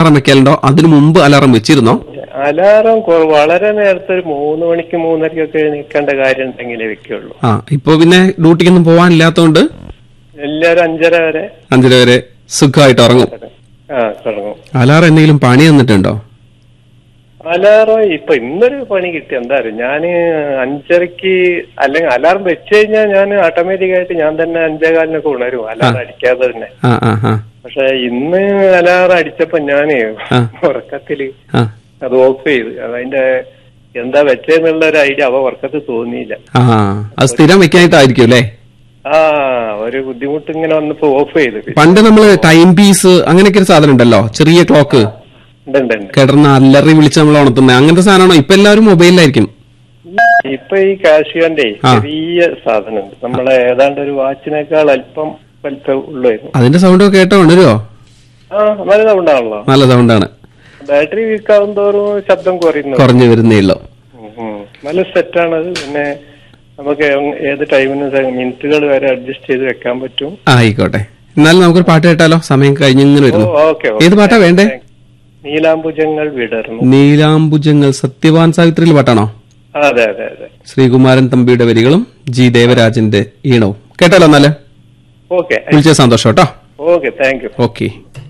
Alarm വെക്കലുണ്ടോ അതിനു മുമ്പ് alarm വെച്ചിരുന്നോ alarm കൊ- വളരെ നേരത്തെ ഒരു മൂന്ന് മണിക്ക് മൂന്നരക്കൊക്കെ എണീക്കേണ്ട കാര്യം ഉണ്ടെങ്കിലേ വെക്കുള്ളൂ ആ ഇപ്പൊ പിന്നെ ഡ്യൂട്ടിക്കൊന്നും പോവാനില്ലാത്തോണ്ട് എല്ലാരും അഞ്ചര വരെ അഞ്ചര വരെ സുഖമായിട്ട് ഉറങ്ങും ആ തുടങ്ങും അലാറം എന്തെങ്കിലും പണി തന്നിട്ടുണ്ടോ അലാറം ഇപ്പൊ ഇന്നൊരു പണി കിട്ടി എന്താ അറിയോ ഞാന് അഞ്ചരക്ക് അല്ലെങ്കിൽ അലാറം വെച്ച് കഴിഞ്ഞാൽ ഞാൻ ഓട്ടോമാറ്റിക് ആയിട്ട് ഞാൻ തന്നെ അഞ്ചേകാലിനൊക്കെ ഉണരും അലാറം അടിക്കാതെ തന്നെ ആ ആ ആ പക്ഷെ ഇന്ന് അലാറം അടിച്ചപ്പോ ഞാന് ആ. ഉറക്കത്തില് ആ അത് ഓഫ് ചെയ്ത് അതിന്റെ എന്താ വെച്ചെന്നുള്ള ഒരു ഐഡിയ അവ ഉറക്കത്തിൽ തോന്നിയില്ല ആ അത് സ്ഥിരം വെക്കാനായിട്ടായിരിക്കും അല്ലേ ആ ഒരു ബുദ്ധിമുട്ട് ഇങ്ങനെ വന്നപ്പോ ഓഫ് ചെയ്ത് പണ്ട് നമ്മള് ടൈം പീസ് അങ്ങനെയൊക്കെ ഒരു സാധനം ഉണ്ടല്ലോ ചെറിയ ക്ലോക്ക് ഉണ്ട് ഉണ്ട് ഉണ്ട് കിടന്ന് അല്ലറി വിളിച്ച് നമ്മൾ ഉണർത്തുന്നത് അങ്ങനത്തെ സാധനമാണോ ഇപ്പൊ എല്ലാവരും മൊബൈലിലായിരിക്കും ഇപ്പൊ ഈ കാശിയോന്റെ ആ. ചെറിയ സാധനമുണ്ട് നമ്മളെ ഏതാണ്ട് ഒരു വാച്ചിനേക്കാൾ അല്പം വലിപ്പം ഉള്ളായിരുന്നു അതിന്റെ സൗണ്ട് ഒക്കെ കേട്ടോ ഉണരുവോ ആ നല്ല സൗണ്ടാണല്ലോ നല്ല സൗണ്ടാണ് ബാറ്ററി വീക്കാവും തോറും ശബ്ദം കുറയുന്നു കുറഞ്ഞു വരുന്നേ ഉള്ളൂ ഉം, ഉം. നല്ല സെറ്റാണത് പിന്നെ നമുക്ക് ഏത് ടൈമിന് മിനിറ്റുകൾ വരെ അഡ്ജസ്റ്റ് ചെയ്ത് വെക്കാൻ പറ്റും ആ, ആയിക്കോട്ടെ എന്നാലും നമുക്കൊരു പാട്ട് കേട്ടാലോ സമയം കഴിഞ്ഞിങ്ങനെ വരുന്നു ഓക്കെ ഏത് പാട്ടാ വേണ്ടേ നീലാംബുജങ്ങൾ വിടർന്നു നീലാംബുജങ്ങൾ സത്യവാൻ സാവിത്രിയിൽ പാട്ടാണോ അതെ അതെ അതെ ശ്രീകുമാരൻ തമ്പിയുടെ വരികളും ജി ദേവരാജന്റെ ഈണവും കേട്ടാലോ എന്നാല് ഓക്കെ വിളിച്ച സന്തോഷം കേട്ടോ ഓക്കെ താങ്ക് യു ഓക്കെ